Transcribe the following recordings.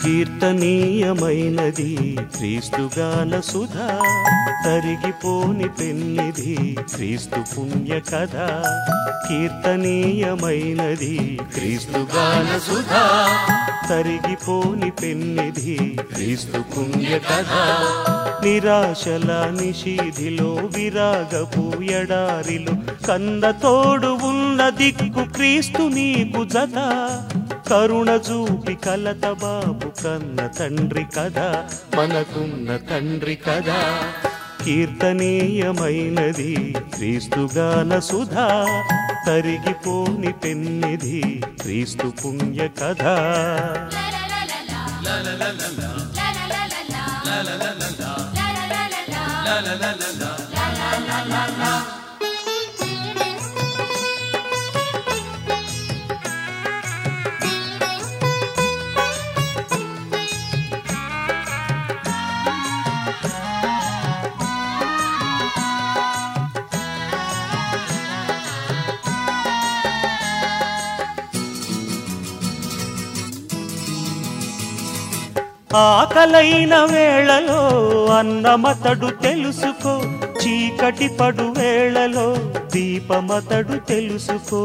కీర్తనీయమైనది క్రీస్తుగాన సుధా తరిగిపోని పెన్నిది క్రీస్తు పుణ్య కథ కీర్తనీయమైనది క్రీస్తుగాన సుధా తరిగిపోని పెన్నిది క్రీస్తు పుణ్య కథ నిరాశల నిషీధిలో విరాగపు ఎడారిలో కన్న తోడు ఉన్న దిక్కు క్రీస్తు నీకు జత కరుణ చూపి కలత బాబు కన్న తండ్రి కదా మనకున్న తండ్రి కదా కీర్తనీయమైనది క్రీస్తుగాన సుధా తరిగిపోని పెన్నిది క్రీస్తు పుణ్య కథ ఆకలైన వేళలో అన్నమతడు తెలుసుకో చీకటి పడు వేళలో దీపమతడు తెలుసుకో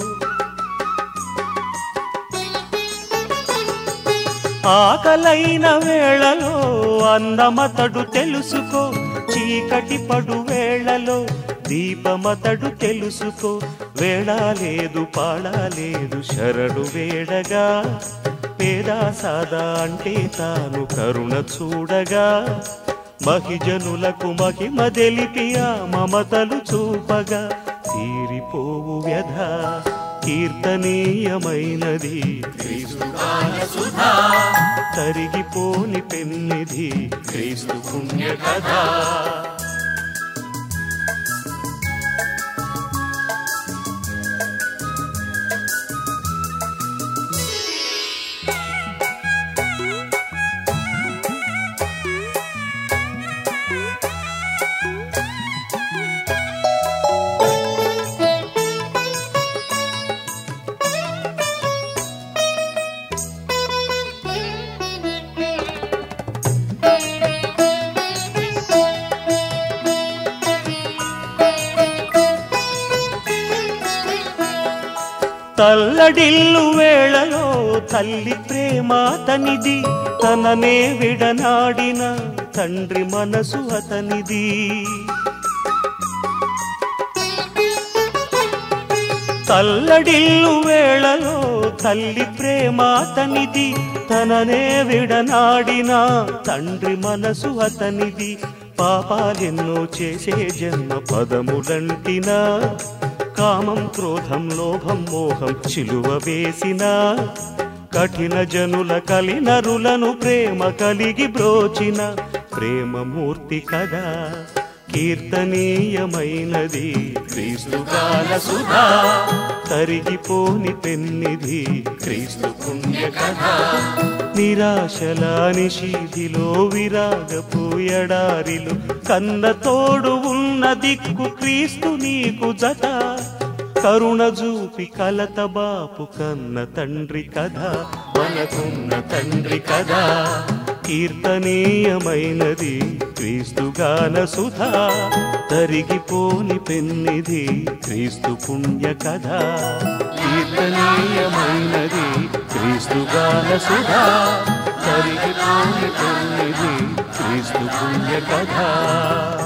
ఆకలైన వేళలో అన్నమతడు తెలుసుకో చీకటి పడు వేళలో దీపమతడు తెలుసుకో వేళ లేదు పాడలేదు శరణు వేడగా పేదా సాదా అంటే తాను కరుణ చూడగా మహిజనులకు మహిమ తెలిపి ఆ మమతలు చూపగా తీరిపోవు వ్యధ కీర్తనీయమైనది క్రీస్తుగాన సుధా తరిగిపోని పెన్నిది క్రీస్తు పుణ్య కథ తల్లడిల్లు వేళలో తల్లి ప్రేమ తనిది తననే విడనాడిన తండ్రి మనసు అతనిది తల్లడిల్లు వేళలో తల్లి ప్రేమ తనిది తననే విడనాడిన తండ్రి మనసు అతనిది పాపాలెన్నో చేసే జన్మ పదములంటినా కామం క్రోధం లోభం మోహం చిలువ వేసిన కఠిన జనుల కలినరులను ప్రేమ కలిగి బ్రోచిన ప్రేమమూర్తి కదా కీర్తనీయమైనది క్రీస్తుగాన సుధా తరిగిపోని పెన్నిది క్రీస్తు పుణ్య కథ నిరాశల నిషీధిలో విరాగపు ఎడారిలు కన్న తోడు ఉన్న దిక్కు క్రీస్తు నీకు జత కరుణ చూపి కలత బాపు కన్న తండ్రి కథ మనకున్న తండ్రి కథ కీర్తనీయమైనది క్రీస్తుగాన సుధా తరిగిపోని పెన్నిది క్రీస్తు పుణ్య కథ కీర్తనీయమైనది క్రీస్తుగాన సుధా తరిగిపోని పెన్నిది క్రీస్తు పుణ్య కథ